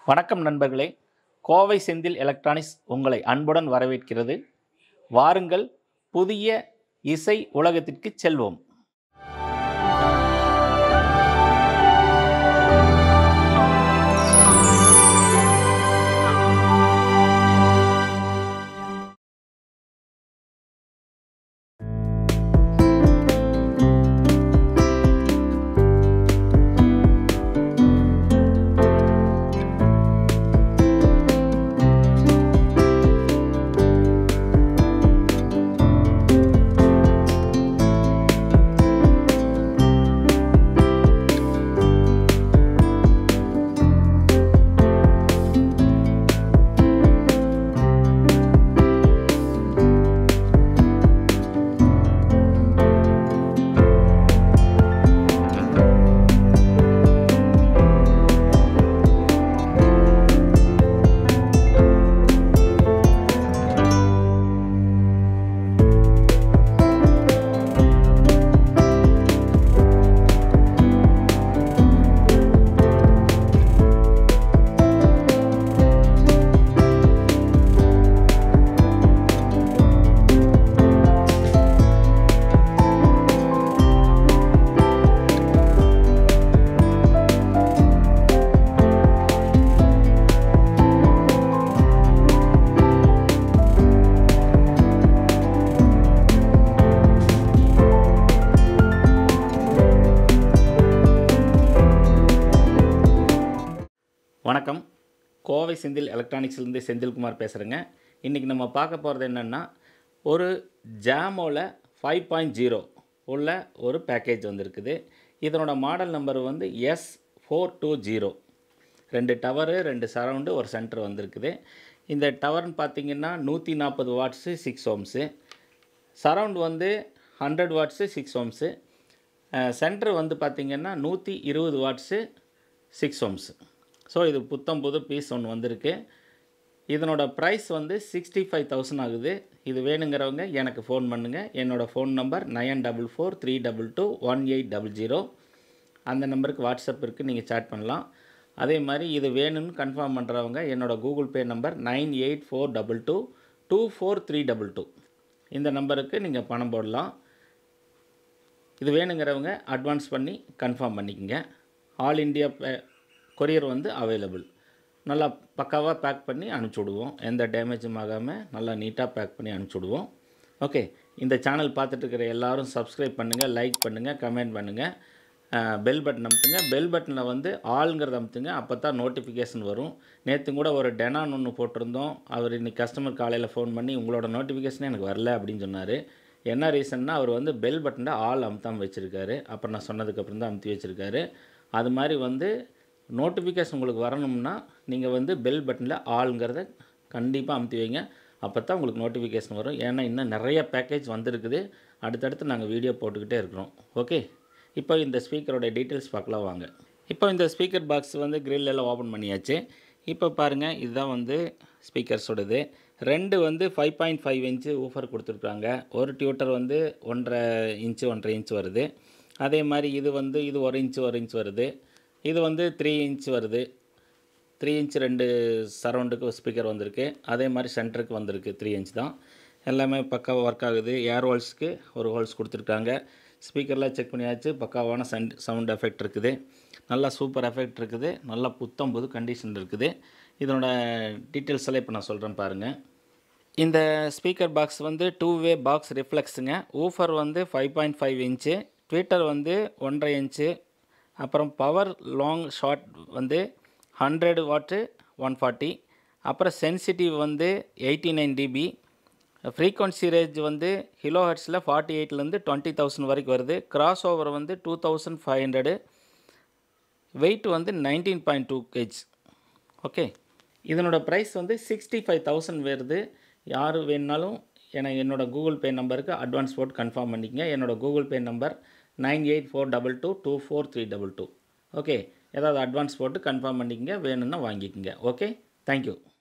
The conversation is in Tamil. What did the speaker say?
வணக்கம் நண்பர்களே கோவை செந்தில் எலக்ட்ரானிக்ஸ் உங்களை அன்புடன் வரவேற்கிறது வாருங்கள் புதிய இசை உலகத்திற்கு செல்வோம் வணக்கம் கோவை செந்தில் எலக்ட்ரானிக்ஸ்லேருந்து செந்தில்குமார் பேசுகிறேங்க இன்றைக்கி நம்ம பார்க்க போகிறது என்னென்னா ஒரு ஜாமோவில் ஃபைவ் பாயிண்ட் ஜீரோ உள்ள ஒரு பேக்கேஜ் வந்திருக்குது இதனோட மாடல் நம்பர் வந்து எஸ் ஃபோர் டூ ஜீரோ ரெண்டு டவரு ரெண்டு சரவுண்டு ஒரு சென்டர் வந்திருக்குது இந்த டவர்னு பார்த்தீங்கன்னா நூற்றி நாற்பது வாட்ஸு சிக்ஸ் ஓம்ஸு சரவுண்ட் வந்து hundred watts six ohms center வந்து பார்த்திங்கன்னா நூற்றி இருபது வாட்ஸு சிக்ஸ் ஓம்ஸு ஸோ இது புத்தம் புது பீஸ் ஒன்று வந்திருக்கு இதனோட ப்ரைஸ் வந்து சிக்ஸ்டி ஃபைவ் தௌசண்ட் ஆகுது இது வேணுங்கிறவங்க எனக்கு ஃபோன் பண்ணுங்கள் என்னோடய phone number nine double four three double two one eight double zero அந்த நம்பருக்கு வாட்ஸ்அப் இருக்குது நீங்கள் சேட் பண்ணலாம் அதே மாதிரி இது வேணும்னு கன்ஃபார்ம் பண்ணுறவங்க என்னோடய Google Pay number nine eight four double two two four three double two இந்த நம்பருக்கு நீங்கள் பணம் போடலாம் இது வேணுங்கிறவங்க அட்வான்ஸ் பண்ணி கன்ஃபார்ம் பண்ணிக்கங்க ஆல் இண்டியா கொரியர் வந்து அவைலபிள் நல்லா பக்காவாக பேக் பண்ணி அனுப்பிச்சி விடுவோம் எந்த டேமேஜும் ஆகாமல் நல்லா நீட்டாக பேக் பண்ணி அனுப்பிச்சி விடுவோம் ஓகே இந்த சேனல் பார்த்துட்டு இருக்கிற எல்லாரும் சப்ஸ்கிரைப் பண்ணுங்கள் லைக் பண்ணுங்கள் கமெண்ட் பண்ணுங்கள் பெல் பட்டன் அமுத்துங்க பெல் பட்டனில் வந்து ஆளுங்கிறத அமுத்துங்க அப்போ தான் நோட்டிஃபிகேஷன் வரும் நேற்று கூட ஒரு டெனான் ஒன்று போட்டிருந்தோம் அவர் இன்னைக்கு கஸ்டமர் காலையில் ஃபோன் பண்ணி உங்களோட நோட்டிஃபிகேஷன் எனக்கு வரல அப்படின்னு சொன்னார் என்ன ரீசன்னா அவர் வந்து பெல் பட்டனில் ஆள் அமுத்தாமல் வச்சுருக்காரு அப்புறம் நான் சொன்னதுக்கப்புறம் தான் அமுத்தி வச்சுருக்காரு அது மாதிரி வந்து நோட்டிஃபிகேஷன் உங்களுக்கு வரணும்னா நீங்கள் வந்து பெல் பட்டனில் ஆளுங்கிறத கண்டிப்பாக அமுத்தி வைங்க அப்போ தான் உங்களுக்கு நோட்டிஃபிகேஷன் வரும் ஏன்னா இன்னும் நிறைய பேக்கேஜ் வந்திருக்குது அடுத்தடுத்து நாங்கள் வீடியோ போட்டுக்கிட்டே இருக்கிறோம் ஓகே இப்போ இந்த ஸ்பீக்கரோட டீட்டெயில்ஸ் பார்க்கலாம் வாங்க இப்போ இந்த ஸ்பீக்கர் பாக்ஸ் வந்து grill எல்லாம் ஓப்பன் பண்ணியாச்சு இப்போ பாருங்கள் இதுதான் வந்து ஸ்பீக்கர்ஸோடது ரெண்டு வந்து five point five inch woofer கொடுத்துருக்காங்க ஒரு டியூட்டர் வந்து ஒன்றரை இன்ச்சு ஒன்றரை இன்ச் வருது அதே மாதிரி இது வந்து இது ஒரு இன்ச்சு ஒரு இன்ச் வருது இது வந்து த்ரீ இன்ச் வருது த்ரீ இன்ச் ரெண்டு சரௌண்டுக்கு ஸ்பீக்கர் வந்திருக்கு அதே மாதிரி சென்டருக்கு வந்திருக்கு த்ரீ இன்ச் தான் எல்லாமே பக்காவாக ஒர்க் ஆகுது ஏர் ஹோல்ஸ்க்கு ஒரு ஹோல்ஸ் கொடுத்துருக்காங்க ஸ்பீக்கர்லாம் செக் பண்ணியாச்சு பக்காவான சண்ட் சவுண்ட் எஃபெக்ட் இருக்குது நல்லா சூப்பர் எஃபெக்ட் இருக்குது நல்லா புத்தம் புது கண்டிஷன் இருக்குது இதனோட டீட்டெயில்ஸ் எல்லாம் இப்போ நான் சொல்கிறேன் பாருங்கள் இந்த ஸ்பீக்கர் பாக்ஸ் வந்து டூ வே பாக்ஸ் ரிஃப்ளெக்ஸுங்க ஊஃபர் வந்து five point five inch tweeter வந்து ஒன்றரை இன்ச்சு அப்புறம் பவர் லாங் ஷார்ட் வந்து ஹண்ட்ரட் வாட்டு ஒன் ஃபார்ட்டி அப்புறம் சென்சிட்டிவ் வந்து eighty nine dB frequency range வந்து கிலோ ஹெட்ஸில் ஃபார்ட்டி எயிட்லேருந்து டுவெண்ட்டி தௌசண்ட் வரைக்கும் வருது கிராஸ் ஓவர் வந்து two thousand five hundred weight வந்து nineteen point two KG okay இதனோட ப்ரைஸ் வந்து சிக்ஸ்டி ஃபைவ் தௌசண்ட் வருது யார் வேணுனாலும் எனக்கு என்னோடய கூகுள் பே நம்பருக்கு அட்வான்ஸ் போட்டு கன்ஃபார்ம் பண்ணிக்கங்க என்னோடய Google Pay number nine eight four double two two four three double two okay ஏதாவது அட்வான்ஸ் போட்டு கன்ஃபார்ம் பண்ணிக்கங்க வேணும்னா வாங்கிக்கோங்க ஓகே தேங்க்யூ